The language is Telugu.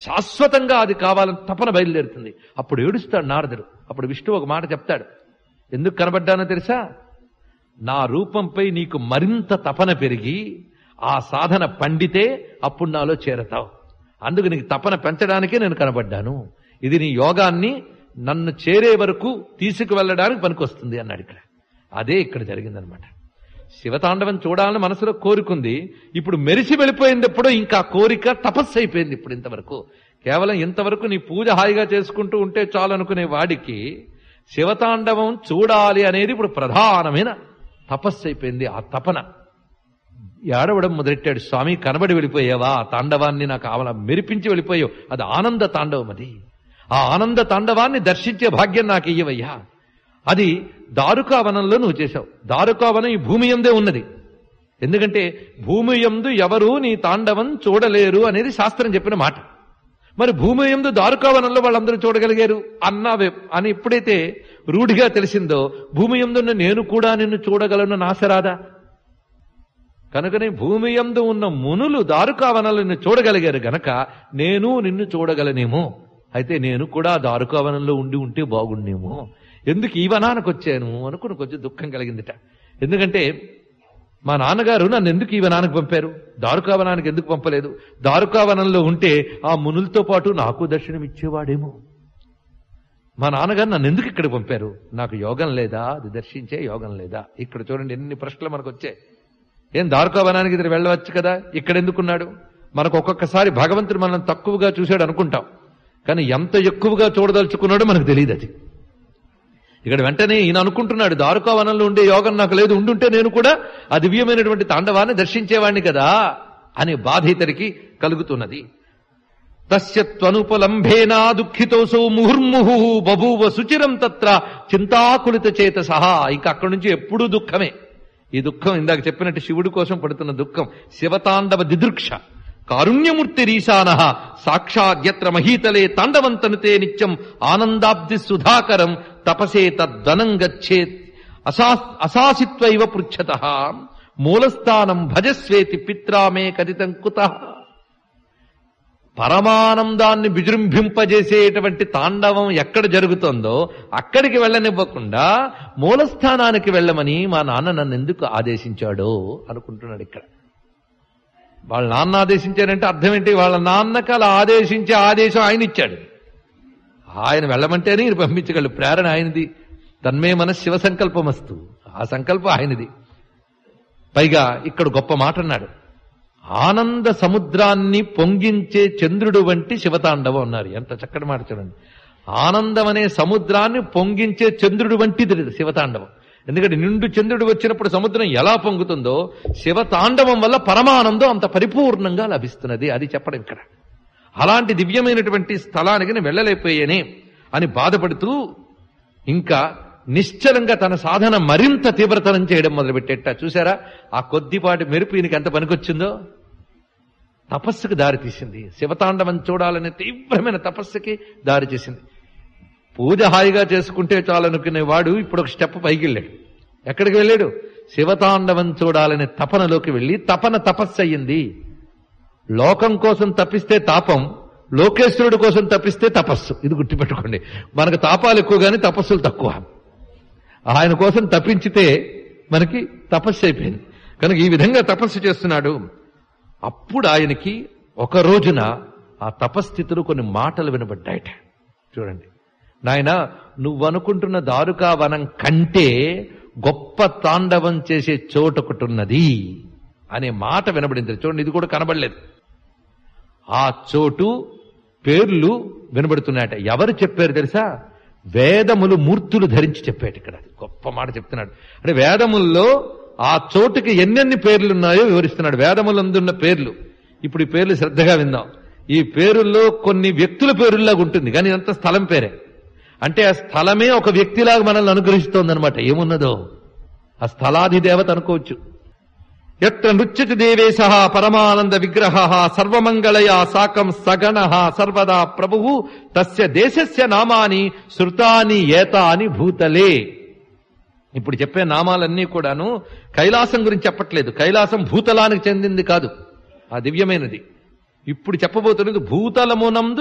శాశ్వతంగా అది కావాలని తపన బయలుదేరుతుంది అప్పుడు ఏడుస్తాడు నారదుడు అప్పుడు విష్ణు ఒక మాట చెప్తాడు ఎందుకు కనబడ్డానో తెలుసా నా రూపంపై నీకు మరింత తపన పెరిగి ఆ సాధన పండితే అప్పుడు నాలో చేరతావు అందుకు నీకు తపన పెంచడానికే నేను కనబడ్డాను ఇది నీ యోగాన్ని నన్ను చేరే వరకు తీసుకువెళ్ళడానికి పనికొస్తుంది అన్నాడు ఇక్కడ అదే ఇక్కడ జరిగిందనమాట శివతాండవం చూడాలని మనసులో కోరుకుంది ఇప్పుడు మెరిసి వెళ్ళిపోయింది ఎప్పుడో ఇంకా కోరిక తపస్సు అయిపోయింది ఇప్పుడు ఇంతవరకు కేవలం ఇంతవరకు నీ పూజ హాయిగా చేసుకుంటూ ఉంటే చాలు అనుకునే వాడికి శివతాండవం చూడాలి అనేది ఇప్పుడు ప్రధానమైన తపస్సు అయిపోయింది ఆ తపన ఏడవడం మొదలెట్టాడు స్వామి కనబడి వెళ్ళిపోయావా ఆ తాండవాన్ని నాకు ఆవల మెరిపించి వెళ్ళిపోయావు అది ఆనంద తాండవం అది ఆ ఆనంద తాండవాన్ని దర్శించే భాగ్యం నాకు ఇయ్యవయ్యా అది దారుకావనంలో నువ్వు చేశావు దారుకావనం ఈ భూమి ఎందే ఉన్నది ఎందుకంటే భూమి ఎందు ఎవరు నీ తాండవం చూడలేరు అనేది శాస్త్రం చెప్పిన మాట మరి భూమి ఎందు దారుకావనంలో వాళ్ళందరూ చూడగలిగారు అన్నావే అని ఎప్పుడైతే రూఢిగా తెలిసిందో భూమి ఎందున్న నేను కూడా నిన్ను చూడగలను నాశరాదా కనుకనే భూమి యందు ఉన్న మునులు దారుకావనాలు నిన్ను చూడగలిగారు గనక నేను నిన్ను చూడగలనేమో అయితే నేను కూడా ఆ దారుకావనంలో ఉండి ఉంటే బాగుండేమో ఎందుకు ఈ వనానికి వచ్చాను అనుకుని కొంచెం దుఃఖం కలిగిందిట ఎందుకంటే మా నాన్నగారు నన్ను ఎందుకు ఈ వనానికి పంపారు దారుకావనానికి ఎందుకు పంపలేదు దారుకావనంలో ఉంటే ఆ మునులతో పాటు నాకు దర్శనం ఇచ్చేవాడేమో మా నాన్నగారు నన్ను ఎందుకు ఇక్కడ పంపారు నాకు యోగం లేదా అది దర్శించే యోగం లేదా ఇక్కడ చూడండి ఎన్ని ప్రశ్నలు మనకు వచ్చాయి ఏం దారుకావనానికి ఇద్దరు వెళ్ళవచ్చు కదా ఇక్కడ ఎందుకున్నాడు మనకు ఒక్కొక్కసారి భగవంతుడు మనం తక్కువగా చూశాడు అనుకుంటాం కానీ ఎంత ఎక్కువగా చూడదలుచుకున్నాడో మనకు తెలియదు అది ఇక్కడ వెంటనే ఈయన అనుకుంటున్నాడు దారుకావనంలో ఉండే యోగం నాకు లేదు ఉండుంటే నేను కూడా ఆ దివ్యమైనటువంటి తాండవాన్ని దర్శించేవాణ్ణి కదా అనే బాధ ఇతరికి కలుగుతున్నది తస్య త్వనుపలంభేనా దుఃఖితోసౌ ముహుర్ముహు బభూవ సుచిరం తత్ర చింతాకులిత చేత సహా ఇంకా అక్కడి నుంచి ఎప్పుడూ దుఃఖమే ఈ దుఃఖం ఇందాక చెప్పినట్టు శివుడి కోసం పడుతున్న దుఃఖం శివతాండవ దిదృక్ష కారుణ్యమూర్తిరీశాన సాక్షాద్యత్ర మహీతలే తాండవంతనుతే నిత్యం ఆనందాబ్ది సుధాకరం తపసే తద్వనం గచ్చేత్ అసా అసాసిత్వైవ పృచ్ఛత మూలస్థానం భజస్వేతి పిత్రామే కథితం కుతః పరమానందాన్ని విజృంభింపజేసేటువంటి తాండవం ఎక్కడ జరుగుతుందో అక్కడికి వెళ్ళనివ్వకుండా మూలస్థానానికి వెళ్ళమని మా నాన్న నన్ను ఎందుకు ఆదేశించాడో అనుకుంటున్నాడు ఇక్కడ వాళ్ళ నాన్న ఆదేశించారంటే అర్థం ఏంటి వాళ్ళ నాన్నకి అలా ఆదేశించే ఆదేశం ఆయన ఇచ్చాడు ఆయన వెళ్ళమంటేనే ఈయన పంపించగలడు ప్రేరణ ఆయనది తన్మే మన శివ సంకల్పమస్తు ఆ సంకల్పం ఆయనది పైగా ఇక్కడ గొప్ప మాట అన్నాడు ఆనంద సముద్రాన్ని పొంగించే చంద్రుడు వంటి శివతాండవం అన్నారు ఎంత చక్కటి మాట చూడండి ఆనందం అనే సముద్రాన్ని పొంగించే చంద్రుడు వంటిది ఇది శివతాండవం ఎందుకంటే నిండు చంద్రుడు వచ్చినప్పుడు సముద్రం ఎలా పొంగుతుందో శివతాండవం వల్ల పరమానందం అంత పరిపూర్ణంగా లభిస్తున్నది అది చెప్పడం ఇక్కడ అలాంటి దివ్యమైనటువంటి స్థలానికి నేను వెళ్ళలేకపోయానే అని బాధపడుతూ ఇంకా నిశ్చలంగా తన సాధన మరింత తీవ్రతరం చేయడం మొదలుపెట్టేట చూసారా ఆ కొద్దిపాటి మెరుపు ఈయనకి ఎంత పనికొచ్చిందో తపస్సుకు దారి తీసింది శివతాండవం చూడాలనే తీవ్రమైన తపస్సుకి దారి చేసింది పూజ హాయిగా చేసుకుంటే చాలనుకునే వాడు ఇప్పుడు ఒక స్టెప్ పైకి వెళ్ళాడు ఎక్కడికి వెళ్ళాడు శివతాండవం చూడాలనే తపనలోకి వెళ్ళి తపన తపస్సు అయ్యింది లోకం కోసం తప్పిస్తే తాపం లోకేశ్వరుడు కోసం తప్పిస్తే తపస్సు ఇది గుర్తుపెట్టుకోండి మనకు తాపాలు ఎక్కువ కానీ తపస్సులు తక్కువ ఆయన కోసం తప్పించితే మనకి తపస్సు అయిపోయింది కనుక ఈ విధంగా తపస్సు చేస్తున్నాడు అప్పుడు ఆయనకి ఒక రోజున ఆ తపస్థితులు కొన్ని మాటలు వినబడ్డాయట చూడండి నాయన నువ్వనుకుంటున్న దారుకా వనం కంటే గొప్ప తాండవం చేసే చోటు ఒకటి ఉన్నది అనే మాట వినబడింది చూడండి ఇది కూడా కనబడలేదు ఆ చోటు పేర్లు వినబడుతున్నాయట ఎవరు చెప్పారు తెలుసా వేదములు మూర్తులు ధరించి చెప్పాడు ఇక్కడ అది గొప్ప మాట చెప్తున్నాడు అంటే వేదముల్లో ఆ చోటుకి ఎన్నెన్ని పేర్లు ఉన్నాయో వివరిస్తున్నాడు వేదములందున్న పేర్లు ఇప్పుడు ఈ పేర్లు శ్రద్ధగా విందాం ఈ పేరుల్లో కొన్ని వ్యక్తుల పేరుల్లాగా ఉంటుంది కానీ ఇదంతా స్థలం పేరే అంటే ఆ స్థలమే ఒక వ్యక్తిలాగా మనల్ని అనుగ్రహిస్తోందనమాట ఏమున్నదో ఆ స్థలాది దేవత అనుకోవచ్చు ఎత్ర నృత్యతి దేవేశ పరమానంద విగ్రహ సర్వమంగళయా సాకం సగణ సర్వదా ప్రభు తస్య దేశస్య నామాని శృతాని ఏతాని భూతలే ఇప్పుడు చెప్పే నామాలన్నీ కూడాను కైలాసం గురించి చెప్పట్లేదు కైలాసం భూతలానికి చెందింది కాదు ఆ దివ్యమైనది ఇప్పుడు చెప్పబోతున్నది భూతలమునందు